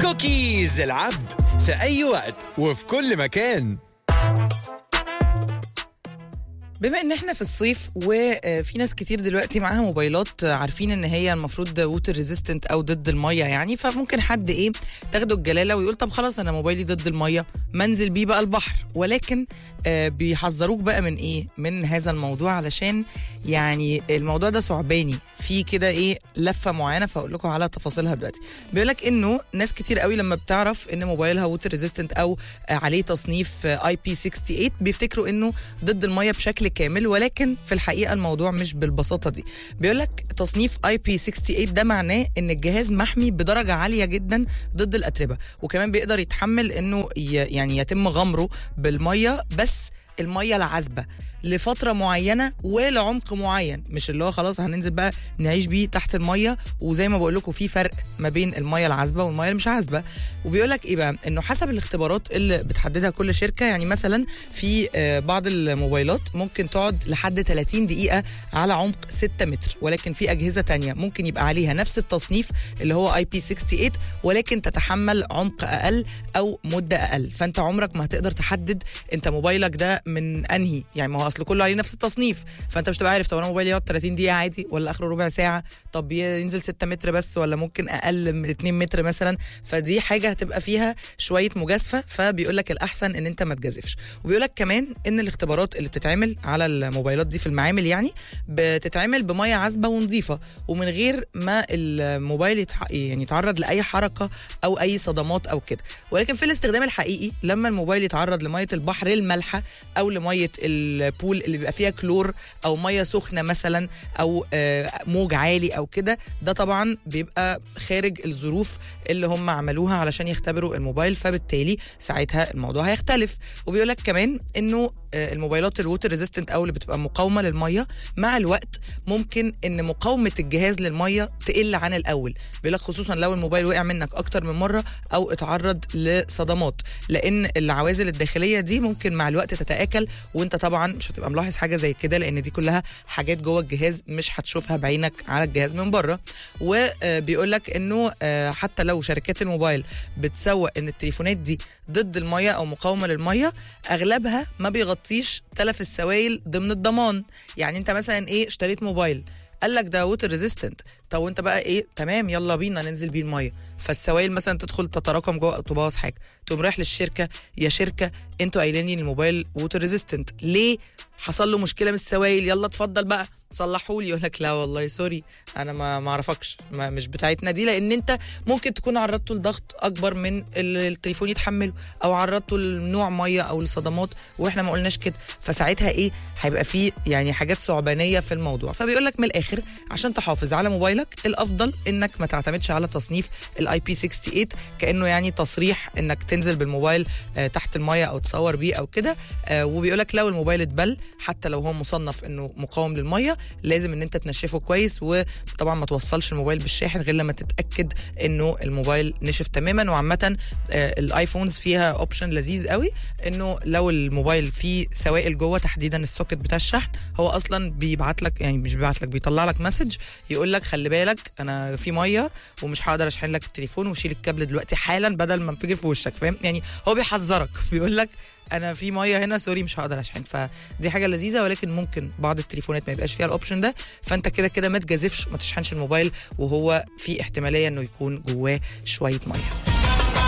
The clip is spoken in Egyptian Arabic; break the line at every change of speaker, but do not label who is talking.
كوكيز العبد في أي وقت وفي كل مكان
بما ان احنا في الصيف وفي ناس كتير دلوقتي معاها موبايلات عارفين ان هي المفروض ووتر ريزيستنت او ضد الميه يعني فممكن حد ايه تاخده الجلاله ويقول طب خلاص انا موبايلي ضد الميه منزل بيه بقى البحر ولكن آه بيحذروك بقى من ايه من هذا الموضوع علشان يعني الموضوع ده صعباني في كده ايه لفه معينه فاقول لكم على تفاصيلها دلوقتي بيقول لك انه ناس كتير قوي لما بتعرف ان موبايلها ووتر ريزيستنت او آه عليه تصنيف اي بي 68 بيفتكروا انه ضد الميه بشكل كامل ولكن في الحقيقه الموضوع مش بالبساطه دي بيقول لك تصنيف اي بي 68 ده معناه ان الجهاز محمي بدرجه عاليه جدا ضد الاتربه وكمان بيقدر يتحمل انه ي- يعني يتم غمره بالميه بس الميه العذبه لفتره معينه ولعمق معين مش اللي هو خلاص هننزل بقى نعيش بيه تحت الميه وزي ما بقول لكم في فرق ما بين الميه العذبه والميه اللي مش عذبه وبيقول لك ايه بقى انه حسب الاختبارات اللي بتحددها كل شركه يعني مثلا في آه، بعض الموبايلات ممكن تقعد لحد 30 دقيقه على عمق 6 متر ولكن في اجهزه تانية ممكن يبقى عليها نفس التصنيف اللي هو اي بي 68 ولكن تتحمل عمق اقل او مده اقل فانت عمرك ما هتقدر تحدد انت موبايلك ده من انهي يعني ما هو اصل كله عليه نفس التصنيف فانت مش تبقى عارف طب انا موبايلي يقعد 30 دقيقه عادي ولا اخره ربع ساعه طب ينزل 6 متر بس ولا ممكن اقل من 2 متر مثلا فدي حاجه هتبقى فيها شويه مجازفه فبيقول لك الاحسن ان انت ما تجازفش وبيقول لك كمان ان الاختبارات اللي بتتعمل على الموبايلات دي في المعامل يعني بتتعمل بميه عذبه ونظيفه ومن غير ما الموبايل يتح... يعني يتعرض لاي حركه او اي صدمات او كده ولكن في الاستخدام الحقيقي لما الموبايل يتعرض لميه البحر المالحه او لميه البول اللي بيبقى فيها كلور او ميه سخنه مثلا او آه، موج عالي او كده ده طبعا بيبقى خارج الظروف اللي هم عملوها علشان يختبروا الموبايل فبالتالي ساعتها الموضوع هيختلف وبيقول لك كمان انه آه، الموبايلات الووتر ريزيستنت او اللي بتبقى مقاومه للميه مع الوقت ممكن ان مقاومه الجهاز للميه تقل عن الاول بيقول لك خصوصا لو الموبايل وقع منك اكتر من مره او اتعرض لصدمات لان العوازل الداخليه دي ممكن مع الوقت تتاكل وانت طبعا مش هتبقى ملاحظ حاجه زي كده لان دي كلها حاجات جوه الجهاز مش هتشوفها بعينك على الجهاز من بره وبيقول لك انه آه، حتى لو شركات الموبايل بتسوق ان التليفونات دي ضد الميه او مقاومه للميه اغلبها ما بيغطيش تلف السوائل ضمن الضمان يعني انت مثلا ايه اشتريت موبايل قال لك ده ووتر ريزيستنت طب وانت بقى ايه تمام يلا بينا ننزل بيه الميه فالسوائل مثلا تدخل تتراكم جوه او تبوظ حاجه تقوم رايح للشركه يا شركه انتوا قايلين لي إن الموبايل ووتر ريزيستنت ليه حصل له مشكله من السوائل يلا اتفضل بقى صلحوا لي يقول لك لا والله سوري انا ما ما اعرفكش ما مش بتاعتنا دي لان انت ممكن تكون عرضته لضغط اكبر من اللي التليفون يتحمله او عرضته لنوع ميه او لصدمات واحنا ما قلناش كده فساعتها ايه هيبقى فيه يعني حاجات صعبانيه في الموضوع فبيقول لك من الاخر عشان تحافظ على موبايلك الافضل انك ما تعتمدش على تصنيف الاي بي 68 كانه يعني تصريح انك تنزل بالموبايل آه، تحت الميه او تصور بيه او كده آه، وبيقول لك لو الموبايل اتبل حتى لو هو مصنف انه مقاوم للميه لازم ان انت تنشفه كويس وطبعا ما توصلش الموبايل بالشاحن غير لما تتاكد انه الموبايل نشف تماما وعامه آه، الايفونز فيها اوبشن لذيذ قوي انه لو الموبايل فيه سوائل جوه تحديدا السوكت بتاع الشحن هو اصلا بيبعت لك يعني مش بيبعت لك بيطلع لك مسج يقول لك خلي بالك انا في ميه ومش هقدر اشحن لك التليفون وشيل الكابل دلوقتي حالا بدل ما انفجر في وشك فاهم يعني هو بيحذرك بيقول لك انا في ميه هنا سوري مش هقدر اشحن فدي حاجه لذيذه ولكن ممكن بعض التليفونات ما يبقاش فيها الاوبشن ده فانت كده كده ما تجازفش ما تشحنش الموبايل وهو في احتماليه انه يكون جواه شويه ميه